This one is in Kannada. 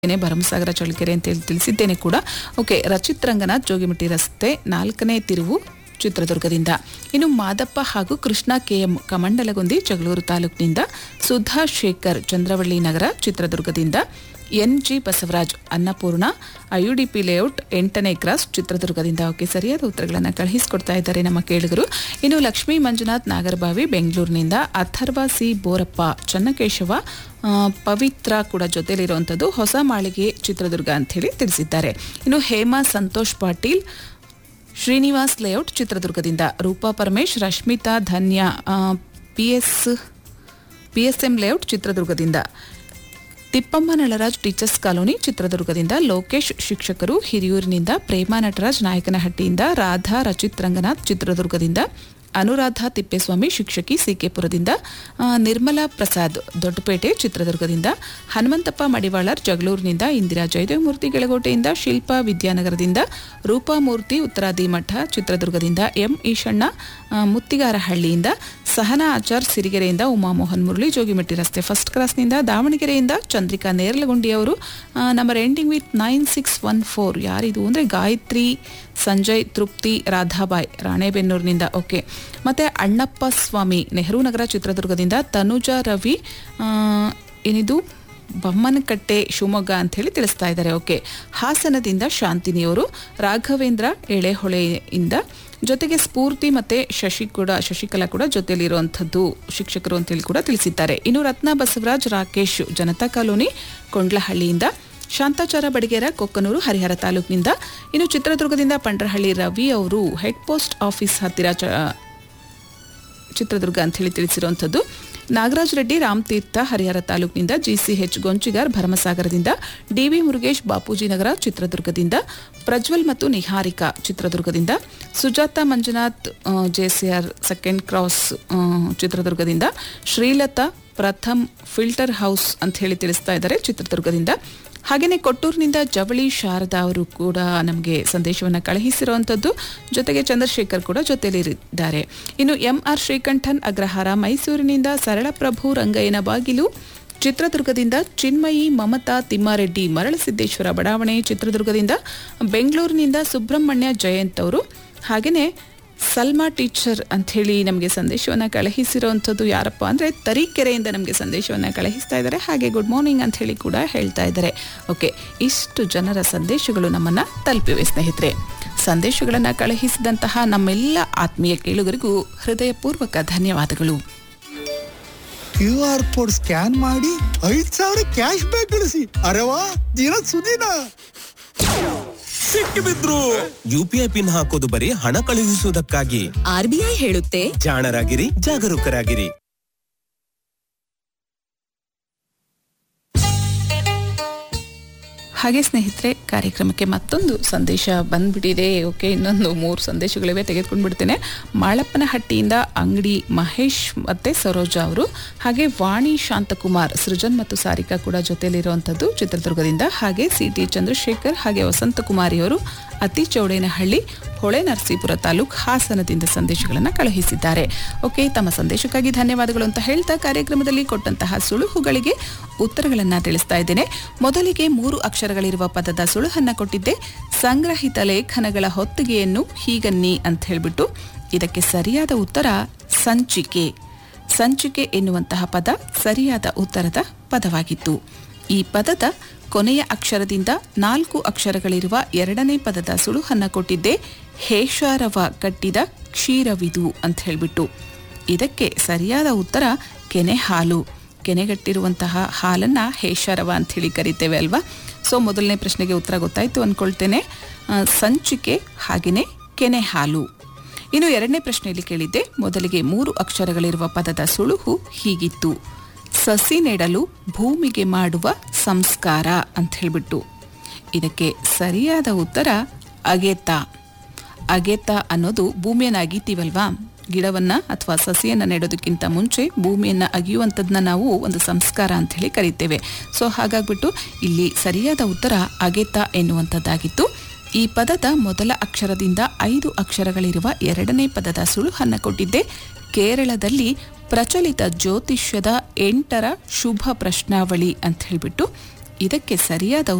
ನೆ ಭರಮಸಾಗರ ಚಳ್ಳಕೆರೆ ಅಂತ ಹೇಳಿ ತಿಳಿಸಿದ್ದೇನೆ ಕೂಡ ಓಕೆ ರಚಿತ್ ರಂಗನಾಥ್ ಜೋಗಿಮಟ್ಟಿ ರಸ್ತೆ ನಾಲ್ಕನೇ ತಿರುವು ಚಿತ್ರದುರ್ಗದಿಂದ ಇನ್ನು ಮಾದಪ್ಪ ಹಾಗೂ ಕೃಷ್ಣ ಕೆಎಂ ಕಮಂಡಲಗುಂದಿ ಜಗಳೂರು ತಾಲೂಕಿನಿಂದ ಸುಧಾ ಶೇಖರ್ ಚಂದ್ರವಳ್ಳಿ ನಗರ ಚಿತ್ರದುರ್ಗದಿಂದ N G Basavaraj Annapurna IUDP layout ಎಂಟನೇ ಕ್ರಾಸ್ ಚಿತ್ರದುರ್ಗದಿಂದ ಓಕೆ ಸರಿಯಾದ ಉತ್ತರಗಳನ್ನು ಕಳುಹಿಸಿಕೊಡ್ತಾ ಇದ್ದಾರೆ ನಮ್ಮ ಕೇಳುಗರು ಇನ್ನು ಲಕ್ಷ್ಮೀ ಮಂಜುನಾಥ್ ನಾಗರಬಾವಿ ಬೆಂಗಳೂರಿನಿಂದ ಅಥರ್ವ ಸಿ ಬೋರಪ್ಪ ಚನ್ನಕೇಶವ ಆ, ಪವಿತ್ರ ಕೂಡ ಜೊತೆಲಿರುವಂಥದ್ದು ಹೊಸ ಮಾಳಿಗೆ ಚಿತ್ರದುರ್ಗ ಅಂತ ಹೇಳಿ ತಿಳಿಸಿದ್ದಾರೆ ಇನ್ನು ಹೇಮಾ ಸಂತೋಷ್ ಪಾಟೀಲ್ ಶ್ರೀನಿವಾಸ್ ಲೇಔಟ್ ಚಿತ್ರದುರ್ಗದಿಂದ Roopa Paramesh Rashmita Dhanya P S P S M layout ಚಿತ್ರದುರ್ಗದಿಂದ ತಿಪ್ಪಮ್ಮ ನಳರಾಜ್ ಟೀಚರ್ಸ್ ಕಾಲೋನಿ ಚಿತ್ರದುರ್ಗದಿಂದ ಲೋಕೇಶ್ ಶಿಕ್ಷಕರು ಹಿರಿಯೂರಿನಿಂದ ಪ್ರೇಮಾ ನಟರಾಜ್ ನಾಯಕನಹಟ್ಟಿಯಿಂದ ರಾಧಾ ರಚಿತ್ ರಂಗನಾಥ್ ಚಿತ್ರದುರ್ಗದಿಂದ ಅನುರಾಧ ತಿಪ್ಪೇಸ್ವಾಮಿ ಶಿಕ್ಷಕಿ ಸಿಕೆಪುರದಿಂದ ಆ, ನಿರ್ಮಲಾ ಪ್ರಸಾದ್ ದೊಡ್ಡಪೇಟೆ ಚಿತ್ರದುರ್ಗದಿಂದ ಹನುಮಂತಪ್ಪ ಮಡಿವಾಳರ್ ಜಗಳೂರಿನಿಂದ ಇಂದಿರಾ ಜಯದೇವಮೂರ್ತಿ ಗೆಳಗೋಟೆಯಿಂದ ಶಿಲ್ಪಾ ವಿದ್ಯಾನಗರದಿಂದ ರೂಪಾಮೂರ್ತಿ ಉತ್ತರಾದಿ ಮಠ ಚಿತ್ರದುರ್ಗದಿಂದ ಎಂ ಈಶಣ್ಣ ಆ, ಮುತ್ತಿಗಾರಹಳ್ಳಿಯಿಂದ ಸಹನಾ ಆಚಾರ್ ಸಿರಿಗೆರೆಯಿಂದ ಉಮಾಮೋಹನ್ ಮುರಳಿ ಜೋಗಿಮಟ್ಟಿ ರಸ್ತೆ ಫಸ್ಟ್ ಕ್ರಾಸ್ನಿಂದ ದಾವಣಗೆರೆಯಿಂದ ಚಂದ್ರಿಕಾ ನೇರಲಗುಂಡಿಯವರು number ending with nine six one four ಯಾರಿದು ಅಂದರೆ ಗಾಯತ್ರಿ ಸಂಜಯ್ ತೃಪ್ತಿ ರಾಧಾಬಾಯ್ ರಾಣೆಬೆನ್ನೂರಿನಿಂದ ಓಕೆ ಮತ್ತೆ ಅಣ್ಣಪ್ಪ ಸ್ವಾಮಿ ನೆಹರು ನಗರ ಚಿತ್ರದುರ್ಗದಿಂದ ತನುಜಾ ರವಿ ಆ, ಏನಿದು ಬಮ್ಮನಕಟ್ಟೆ ಶಿವಮೊಗ್ಗ ಅಂತ ಹೇಳಿ ತಿಳಿಸ್ತಾ ಇದ್ದಾರೆ ಓಕೆ ಹಾಸನದಿಂದ ಶಾಂತಿನಿಯವರು ರಾಘವೇಂದ್ರ ಎಳೆಹೊಳೆಯಿಂದ ಜೊತೆಗೆ ಸ್ಫೂರ್ತಿ ಮತ್ತೆ ಶಶಿ ಕೂಡ ಶಶಿಕಲಾ ಕೂಡ ಜೊತೆಲಿರುವಂಥದ್ದು ಶಿಕ್ಷಕರು ಅಂತೇಳಿ ಕೂಡ ತಿಳಿಸಿದ್ದಾರೆ ಇನ್ನು ರತ್ನ ಬಸವರಾಜ್ ರಾಕೇಶ್ ಜನತಾ ಕಾಲೋನಿ ಕೊಂಡ್ಲಹಳ್ಳಿಯಿಂದ ಶಾಂತಾಚಾರ ಬಡಿಗೇರ ಕೊಕ್ಕನೂರು ಹರಿಹರ ತಾಲೂಕಿನಿಂದ ಇನ್ನು ಚಿತ್ರದುರ್ಗದಿಂದ ಪಂಡ್ರಹಳ್ಳಿ ರವಿ ಅವರು ಹೆಡ್ ಪೋಸ್ಟ್ ಆಫೀಸ್ ಹತ್ತಿರ ಚ- ಚಿತ್ರದುರ್ಗ ಅಂತ ಹೇಳಿ ತಿಳಿಸಿರುವಂಥದ್ದು ನಾಗರಾಜ್ ರೆಡ್ಡಿ ರಾಮತೀರ್ಥ ಹರಿಹರ ತಾಲೂಕಿನಿಂದ ಜಿಸಿಎಚ್ ಗೊಂಚಿಗಾರ್ ಭರಮಸಾಗರದಿಂದ ಡಿವಿ ಮುರುಗೇಶ್ ಬಾಪೂಜಿ ನಗರ ಚಿತ್ರದುರ್ಗದಿಂದ ಪ್ರಜ್ವಲ್ ಮತ್ತು ನಿಹಾರಿಕಾ ಚಿತ್ರದುರ್ಗದಿಂದ Sujatha Manjunath JCR second cross ಆ, ಚಿತ್ರದುರ್ಗದಿಂದ ಶ್ರೀಲತಾ ಪ್ರಥಮ್ ಫಿಲ್ಟರ್ ಹೌಸ್ ಅಂತ ಹೇಳಿ ತಿಳಿಸ್ತಾ ಇದ್ದಾರೆ ಚಿತ್ರದುರ್ಗದಿಂದ ಹಾಗೆಯೇ ಕೊಟ್ಟೂರಿನಿಂದ ಜವಳಿ ಶಾರದಾ ಅವರು ಕೂಡ ನಮಗೆ ಸಂದೇಶವನ್ನು ಕಳುಹಿಸಿರುವಂಥದ್ದು ಜೊತೆಗೆ ಚಂದ್ರಶೇಖರ್ ಕೂಡ ಜೊತೆಲಿದ್ದಾರೆ ಇನ್ನು ಎಂ ಆರ್ ಶ್ರೀಕಂಠನ್ ಅಗ್ರಹಾರ ಮೈಸೂರಿನಿಂದ ಸರಳಪ್ರಭು ರಂಗಯ್ಯನ ಬಾಗಿಲು ಚಿತ್ರದುರ್ಗದಿಂದ ಚಿನ್ಮಯಿ ಮಮತಾ ತಿಮ್ಮಾರೆಡ್ಡಿ ಮರಳಸಿದ್ದೇಶ್ವರ ಬಡಾವಣೆ ಚಿತ್ರದುರ್ಗದಿಂದ ಬೆಂಗಳೂರಿನಿಂದ ಸುಬ್ರಹ್ಮಣ್ಯ ಜಯಂತ್ ಅವರು ಹಾಗೆಯೇ ಸಲ್ಮಾ ಟೀಚರ್ ಅಂಥೇಳಿ ನಮಗೆ ಸಂದೇಶವನ್ನು ಕಳುಹಿಸಿರುವಂಥದ್ದು ಯಾರಪ್ಪ ಅಂದರೆ ತರೀಕೆರೆಯಿಂದ ನಮಗೆ ಸಂದೇಶವನ್ನು ಕಳುಹಿಸ್ತಾ ಇದ್ದಾರೆ ಹಾಗೆ ಗುಡ್ ಮಾರ್ನಿಂಗ್ ಅಂತ ಹೇಳಿ ಕೂಡ ಹೇಳ್ತಾ ಇದ್ದಾರೆ ಓಕೆ ಇಷ್ಟು ಜನರ ಸಂದೇಶಗಳು ನಮ್ಮನ್ನು ತಲುಪಿವೆ ಸ್ನೇಹಿತರೆ ಸಂದೇಶಗಳನ್ನು ಕಳುಹಿಸಿದಂತಹ ನಮ್ಮೆಲ್ಲ ಆತ್ಮೀಯ ಕೇಳುಗರಿಗೂ ಹೃದಯಪೂರ್ವಕ ಧನ್ಯವಾದಗಳು ಕ್ಯೂ ಆರ್ ಕೋಡ್ ಸ್ಕ್ಯಾನ್ ಮಾಡಿ ಐದ್ ಸಾವಿರ ಕ್ಯಾಶ್ ಬ್ಯಾಕ್ ಗಳಿಸಿ ಅರೆವಾ ದಿನ ಸುದಿನ ಸಿಕ್ಕಿಬಿದ್ರು ಯುಪಿಐ ಪಿನ್ ಹಾಕೋದು ಬರೀ ಹಣ ಕಳುಹಿಸುವುದಕ್ಕಾಗಿ ಆರ್ಬಿಐ ಹೇಳುತ್ತೆ ಜಾಣರಾಗಿರಿ ಜಾಗರೂಕರಾಗಿರಿ ಹಾಗೆ ಸ್ನೇಹಿತರೆ ಕಾರ್ಯಕ್ರಮಕ್ಕೆ ಮತ್ತೊಂದು ಸಂದೇಶ ಬಂದ್ಬಿಟ್ಟಿದೆ ಓಕೆ ಇನ್ನೊಂದು ಮೂರು ಸಂದೇಶಗಳಿವೆ ತೆಗೆದುಕೊಂಡು ಬಿಡ್ತೇನೆ ಮಾಳಪ್ಪನಹಟ್ಟಿಯಿಂದ ಅಂಗಡಿ ಮಹೇಶ್ ಮತ್ತೆ ಸರೋಜಾ ಅವರು ಹಾಗೆ ವಾಣಿ ಶಾಂತಕುಮಾರ್ ಸೃಜನ್ ಮತ್ತು ಸಾರಿಕಾ ಕೂಡ ಜೊತೆಯಲ್ಲಿರುವಂಥದ್ದು ಚಿತ್ರದುರ್ಗದಿಂದ ಹಾಗೆ ಸಿ ಟಿ ಚಂದ್ರಶೇಖರ್ ಹಾಗೆ ವಸಂತಕುಮಾರಿ ಅವರು ಅತಿ ಚೌಡೇನಹಳ್ಳಿ ಹೊಳೆ ನರಸೀಪುರ ತಾಲೂಕ್ ಹಾಸನದಿಂದ ಸಂದೇಶಗಳನ್ನು ಕಳುಹಿಸಿದ್ದಾರೆ ಓಕೆ ತಮ್ಮ ಸಂದೇಶಕ್ಕಾಗಿ ಧನ್ಯವಾದಗಳು ಅಂತ ಹೇಳ್ತಾ ಕಾರ್ಯಕ್ರಮದಲ್ಲಿ ಕೊಟ್ಟಂತಹ ಸುಳುಹುಗಳಿಗೆ ಉತ್ತರಗಳನ್ನು ತಿಳಿಸ್ತಾ ಇದ್ದೇನೆ ಮೊದಲಿಗೆ ಮೂರು ಅಕ್ಷರಗಳಿರುವ ಪದದ ಸುಳುಹನ್ನ ಕೊಟ್ಟಿದ್ದೆ ಸಂಗ್ರಹಿತ ಲೇಖನಗಳ ಹೊತ್ತಿಗೆಯನ್ನು ಹೀಗನ್ನಿ ಅಂತ ಹೇಳ್ಬಿಟ್ಟು ಇದಕ್ಕೆ ಸರಿಯಾದ ಉತ್ತರ ಸಂಚಿಕೆ ಸಂಚಿಕೆ ಎನ್ನುವಂತಹ ಪದ ಸರಿಯಾದ ಉತ್ತರದ ಪದವಾಗಿತ್ತು ಈ ಪದದ ಕೊನೆಯ ಅಕ್ಷರದಿಂದ ನಾಲ್ಕು ಅಕ್ಷರಗಳಿರುವ ಎರಡನೇ ಪದದ ಸುಳುಹನ್ನ ಕೊಟ್ಟಿದ್ದೆ ಹೇಷಾರವ ಕಟ್ಟಿದ ಕ್ಷೀರವಿದು ಅಂತ ಹೇಳ್ಬಿಟ್ಟು ಇದಕ್ಕೆ ಸರಿಯಾದ ಉತ್ತರ ಕೆನೆ ಹಾಲು ಕೆನೆಗಟ್ಟಿರುವಂತಹ ಹಾಲನ್ನ ಹೇಷಾರವ ಅಂತ ಹೇಳಿ ಕರಿತೇವೆ ಅಲ್ವಾ ಸೊ ಮೊದಲನೇ ಪ್ರಶ್ನೆಗೆ ಉತ್ತರ ಗೊತ್ತಾಯ್ತು ಅಂದ್ಕೊಳ್ತೇನೆ ಆ, ಸಂಚಿಕೆ ಹಾಗೆಯೇ ಕೆನೆ ಹಾಲು ಇನ್ನು ಎರಡನೇ ಪ್ರಶ್ನೆಯಲ್ಲಿ ಕೇಳಿದ್ದೆ ಮೊದಲಿಗೆ ಮೂರು ಅಕ್ಷರಗಳಿರುವ ಪದದ ಸುಳುಹು ಹೀಗಿತ್ತು ಸಸಿ ನೆಡಲು ಭೂಮಿಗೆ ಮಾಡುವ ಸಂಸ್ಕಾರ ಅಂತ ಹೇಳ್ಬಿಟ್ಟು ಇದಕ್ಕೆ ಸರಿಯಾದ ಉತ್ತರ ಅಗೆತ ಅಗೆತ ಅನ್ನೋದು ಭೂಮಿಯನ್ನು ಅಗೀತೀವಲ್ವಾ ಗಿಡವನ್ನ ಅಥವಾ ಸಸಿಯನ್ನ ನೆಡೋದಕ್ಕಿಂತ ಮುಂಚೆ ಭೂಮಿಯನ್ನ ಅಗಿಯುವಂಥದ್ದನ್ನ ನಾವು ಒಂದು ಸಂಸ್ಕಾರ ಅಂತ ಹೇಳಿ ಕರಿತೇವೆ ಸೊ ಹಾಗಾಗ್ಬಿಟ್ಟು ಇಲ್ಲಿ ಸರಿಯಾದ ಉತ್ತರ ಅಗೆತ ಎನ್ನುವಂಥದ್ದಾಗಿತ್ತು ಈ ಪದದ ಮೊದಲ ಅಕ್ಷರದಿಂದ ಐದು ಅಕ್ಷರಗಳಿರುವ ಎರಡನೇ ಪದದ ಸುಳುಹನ್ನ ಕೊಟ್ಟಿದ್ದೆ ಕೇರಳದಲ್ಲಿ ಪ್ರಚಲಿತ ಜ್ಯೋತಿಷ್ಯದ ಎಂಟರ ಶುಭ ಪ್ರಶ್ನಾವಳಿ ಅಂತ ಹೇಳ್ಬಿಟ್ಟು ಇದಕ್ಕೆ ಸರಿಯಾದ